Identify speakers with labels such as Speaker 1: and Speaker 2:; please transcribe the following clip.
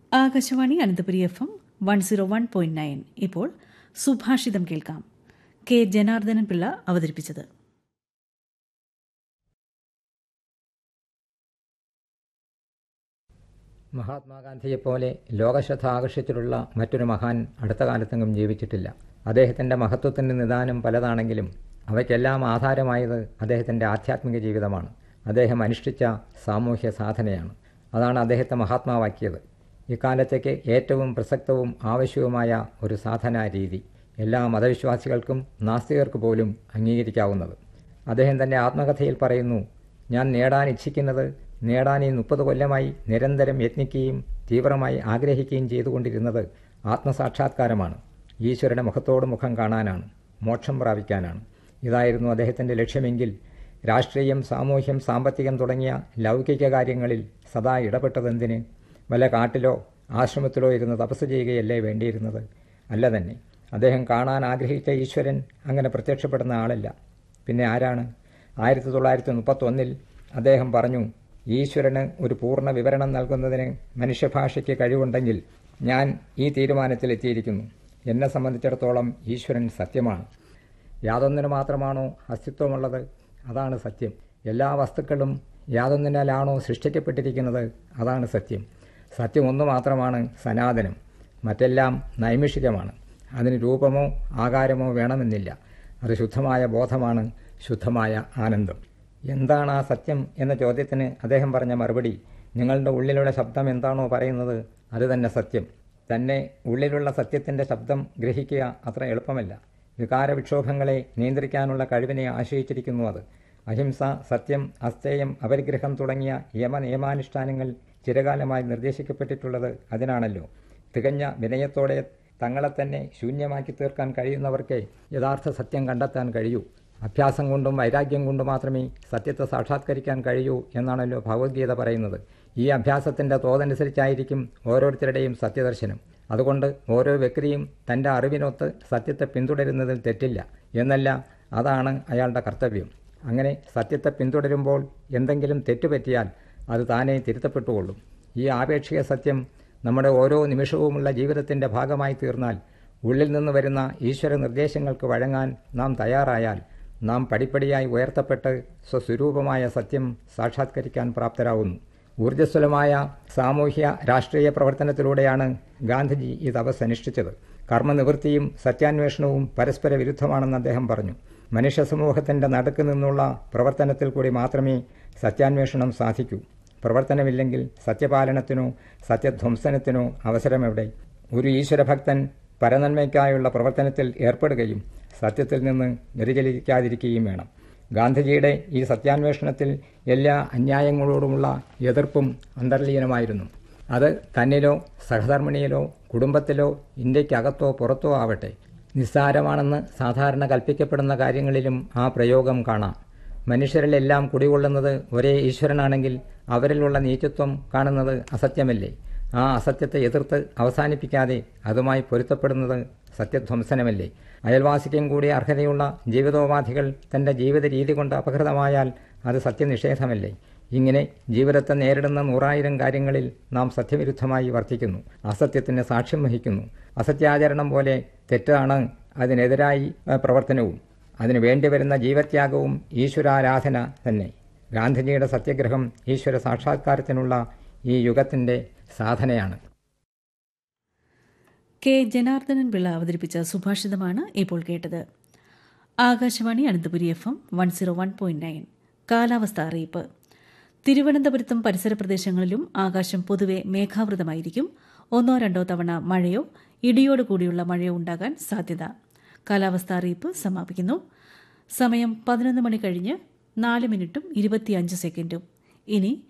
Speaker 1: Akashvani Ananthapuri F M one zero one point nine ഇപ്പോൾ സുഭാഷിതം കേൾക്കാം കെ ജനാർദ്ദനൻ പിള്ള അവതരിപ്പിച്ചത്
Speaker 2: മഹാത്മാഗാന്ധിയെപ്പോലെ ലോകശ്രദ്ധ ആകർഷിച്ചിട്ടുള്ള മറ്റൊരു മഹാൻ അടുത്ത കാലത്തെങ്ങും ജീവിച്ചിട്ടില്ല അദ്ദേഹത്തിൻ്റെ മഹത്വത്തിൻ്റെ നിദാനം പലതാണെങ്കിലും അവയ്ക്കെല്ലാം ആധാരമായത് അദ്ദേഹത്തിൻ്റെ ആധ്യാത്മിക ജീവിതമാണ് അദ്ദേഹം അനുഷ്ഠിച്ച സാമൂഹ്യ സാധനയാണ് അതാണ് അദ്ദേഹത്തെ മഹാത്മാവാക്കിയത് ഇക്കാലത്തേക്ക് ഏറ്റവും പ്രസക്തവും ആവശ്യവുമായ ഒരു സാധനാ രീതി എല്ലാ മതവിശ്വാസികൾക്കും നാസ്തികർക്ക് പോലും അംഗീകരിക്കാവുന്നത് അദ്ദേഹം തൻ്റെ ആത്മകഥയിൽ പറയുന്നു ഞാൻ നേടാൻ ഇച്ഛിക്കുന്നത് നേടാൻ ഈ മുപ്പത് കൊല്ലമായി നിരന്തരം യത്നിക്കുകയും തീവ്രമായി ആഗ്രഹിക്കുകയും ചെയ്തുകൊണ്ടിരുന്നത് ആത്മസാക്ഷാത്കാരമാണ് ഈശ്വരന്റെ മുഖത്തോട് മുഖം കാണാനാണ് മോക്ഷം പ്രാപിക്കാനാണ് ഇതായിരുന്നു അദ്ദേഹത്തിൻ്റെ ലക്ഷ്യമെങ്കിൽ രാഷ്ട്രീയം സാമൂഹ്യം സാമ്പത്തികം തുടങ്ങിയ ലൗകിക കാര്യങ്ങളിൽ സദാ ഇടപെട്ടതെന്തിന് വല്ല കാട്ടിലോ ആശ്രമത്തിലോ ഇരുന്ന് തപസ് ചെയ്യുകയല്ലേ വേണ്ടിയിരുന്നത് അല്ല തന്നെ അദ്ദേഹം കാണാൻ ആഗ്രഹിച്ച ഈശ്വരൻ അങ്ങനെ പ്രത്യക്ഷപ്പെടുന്ന ആളല്ല പിന്നെ ആരാണ് ആയിരത്തി തൊള്ളായിരത്തി മുപ്പത്തൊന്നിൽ അദ്ദേഹം പറഞ്ഞു ഈശ്വരന് ഒരു പൂർണ്ണ വിവരണം നൽകുന്നതിന് മനുഷ്യഭാഷയ്ക്ക് കഴിവുണ്ടെങ്കിൽ ഞാൻ ഈ തീരുമാനത്തിലെത്തിയിരിക്കുന്നു എന്നെ സംബന്ധിച്ചിടത്തോളം ഈശ്വരൻ സത്യമാണ് യാതൊന്നിന് മാത്രമാണോ അസ്തിത്വമുള്ളത് അതാണ് സത്യം എല്ലാ വസ്തുക്കളും യാതൊന്നിനാലാണോ സൃഷ്ടിക്കപ്പെട്ടിരിക്കുന്നത് അതാണ് സത്യം സത്യം ഒന്ന് മാത്രമാണ് സനാതനം മറ്റെല്ലാം നൈമിഷികമാണ് അതിന് രൂപമോ ആകാരമോ വേണമെന്നില്ല അത് ശുദ്ധമായ ബോധമാണ് ശുദ്ധമായ ആനന്ദം എന്താണ് ആ സത്യം എന്ന ചോദ്യത്തിന് അദ്ദേഹം പറഞ്ഞ മറുപടി നിങ്ങളുടെ ഉള്ളിലുള്ള ശബ്ദം എന്താണോ പറയുന്നത് അത് തന്നെ സത്യം തന്നെ ഉള്ളിലുള്ള സത്യത്തിൻ്റെ ശബ്ദം ഗ്രഹിക്കുക അത്ര എളുപ്പമല്ല വികാരവിക്ഷോഭങ്ങളെ നിയന്ത്രിക്കാനുള്ള കഴിവിനെ ആശ്രയിച്ചിരിക്കുന്നു അത് അഹിംസ സത്യം അസ്തേയം അപരിഗ്രഹം തുടങ്ങിയ യമ നിയമാനുഷ്ഠാനങ്ങൾ ചിരകാലമായി നിർദ്ദേശിക്കപ്പെട്ടിട്ടുള്ളത് അതിനാണല്ലോ തികഞ്ഞ വിനയത്തോടെ തങ്ങളെ തന്നെ ശൂന്യമാക്കി തീർക്കാൻ കഴിയുന്നവർക്ക് യഥാർത്ഥ സത്യം കണ്ടെത്താൻ കഴിയൂ അഭ്യാസം കൊണ്ടും വൈരാഗ്യം കൊണ്ടും മാത്രമേ സത്യത്തെ സാക്ഷാത്കരിക്കാൻ കഴിയൂ എന്നാണല്ലോ ഭഗവത്ഗീത പറയുന്നത് ഈ അഭ്യാസത്തിൻ്റെ തോതനുസരിച്ചായിരിക്കും ഓരോരുത്തരുടെയും സത്യദർശനം അതുകൊണ്ട് ഓരോ വ്യക്തിയും തൻ്റെ അറിവിനൊത്ത് സത്യത്തെ പിന്തുടരുന്നതിൽ തെറ്റില്ല എന്നല്ല അതാണ് അയാളുടെ കർത്തവ്യം അങ്ങനെ സത്യത്തെ പിന്തുടരുമ്പോൾ എന്തെങ്കിലും തെറ്റുപറ്റിയാൽ അത് താനേ തിരുത്തപ്പെട്ടുകൊള്ളും ഈ ആപേക്ഷിക സത്യം നമ്മുടെ ഓരോ നിമിഷവുമുള്ള ജീവിതത്തിൻ്റെ ഭാഗമായി തീർന്നാൽ ഉള്ളിൽ നിന്ന് വരുന്ന ഈശ്വര നിർദ്ദേശങ്ങൾക്ക് വഴങ്ങാൻ നാം തയ്യാറായാൽ നാം പടിപ്പടിയായി ഉയർത്തപ്പെട്ട് സ്വസ്വരൂപമായ സത്യം സാക്ഷാത്കരിക്കാൻ പ്രാപ്തരാകുന്നു ഊർജ്ജസ്വലമായ സാമൂഹ്യ രാഷ്ട്രീയ പ്രവർത്തനത്തിലൂടെയാണ് ഗാന്ധിജി ഈ തപസ് അനുഷ്ഠിച്ചത് കർമ്മനിവൃത്തിയും സത്യാന്വേഷണവും പരസ്പര വിരുദ്ധമാണെന്ന് അദ്ദേഹം പറഞ്ഞു മനുഷ്യ സമൂഹത്തിന്റെ നടുക്ക് നിന്നുള്ള പ്രവർത്തനത്തിൽ കൂടി മാത്രമേ സത്യാന്വേഷണം സാധിക്കൂ പ്രവർത്തനമില്ലെങ്കിൽ സത്യപാലനത്തിനോ സത്യധ്വംസനത്തിനോ അവസരമെവിടെ ഒരു ഈശ്വരഭക്തൻ പരനന്മയ്ക്കായുള്ള പ്രവർത്തനത്തിൽ ഏർപ്പെടുകയും സത്യത്തിൽ നിന്ന് വ്യതിചലിക്കാതിരിക്കുകയും വേണം ഗാന്ധിജിയുടെ ഈ സത്യാന്വേഷണത്തിൽ എല്ലാ അന്യായങ്ങളോടുമുള്ള എതിർപ്പും അന്തർലീനമായിരുന്നു അത് തന്നിലോ സഹധർമ്മിണിയിലോ കുടുംബത്തിലോ ഇന്ത്യക്കകത്തോ പുറത്തോ ആവട്ടെ നിസ്സാരമാണെന്ന് സാധാരണ കൽപ്പിക്കപ്പെടുന്ന കാര്യങ്ങളിലും ആ പ്രയോഗം കാണാം മനുഷ്യരിലെല്ലാം കുടികൊള്ളുന്നത് ഒരേ ഈശ്വരനാണെങ്കിൽ അവരിലുള്ള നീചത്വം കാണുന്നത് അസത്യമല്ലേ ആ അസത്യത്തെ എതിർത്ത് അവസാനിപ്പിക്കാതെ അതുമായി പൊരുത്തപ്പെടുന്നത് സത്യധ്വംസനമല്ലേ അയൽവാസിക്കും കൂടി അർഹതയുള്ള ജീവിതോപാധികൾ തന്റെ ജീവിത രീതി കൊണ്ട് അപകൃതമായാൽ അത് സത്യനിഷേധമല്ലേ ഇങ്ങനെ ജീവിതത്തെ നേരിടുന്ന നൂറായിരം കാര്യങ്ങളിൽ നാം സത്യവിരുദ്ധമായി വർത്തിക്കുന്നു അസത്യത്തിന് സാക്ഷ്യം വഹിക്കുന്നു അസത്യാചരണം പോലെ തെറ്റാണ് അതിനെതിരായി പ്രവർത്തനവും അതിനു വേണ്ടിവരുന്ന ജീവത്യാഗവും ഈശ്വരാരാധന തന്നെ ഗാന്ധിജിയുടെ സത്യഗ്രഹം ഈശ്വര സാക്ഷാത്കാരത്തിനുള്ള ഈ യുഗത്തിന്റെ സാധനയാണ്
Speaker 1: കെ ജനാർദ്ദനൻ പിള്ള അവതരിപ്പിച്ച സുഭാഷിതമാണ് ഇപ്പോൾ കേട്ടത് Akashvani Ananthapuri F M one zero one point nine കാലാവസ്ഥ അറിയിപ്പ് തിരുവനന്തപുരത്തും പരിസര പ്രദേശങ്ങളിലും ആകാശം പൊതുവെ മേഘാവൃതമായിരിക്കും ഒന്നോ രണ്ടോ തവണ മഴയോ ഇടിയോട് കൂടിയുള്ള മഴയോ ഉണ്ടാകാൻ സാധ്യത കാലാവസ്ഥ അറിയിപ്പ് സമാപിക്കുന്നു സമയം പതിനൊന്ന് മണി കഴിഞ്ഞ് നാല് മിനിറ്റും ഇരുപത്തിയഞ്ച് സെക്കൻഡും ഇനി